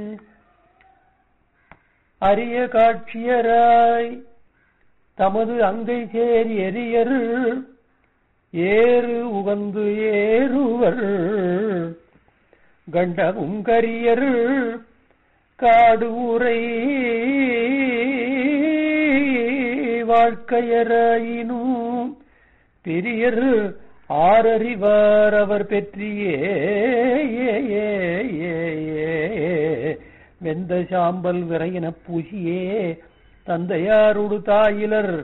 அரிய காட்சியராய் தமது அங்கை சேர் எரியர் ஏறு உகந்து ஏறுவர் கண்டமும் கரியர் காடு உரை வாழ்க்கையராயினும் பெரியர் ஆரறிவார் அவர் பெற்றியே வெந்த சாம்பல் விரையின பூசியே தந்தையாருடு தாயிலர்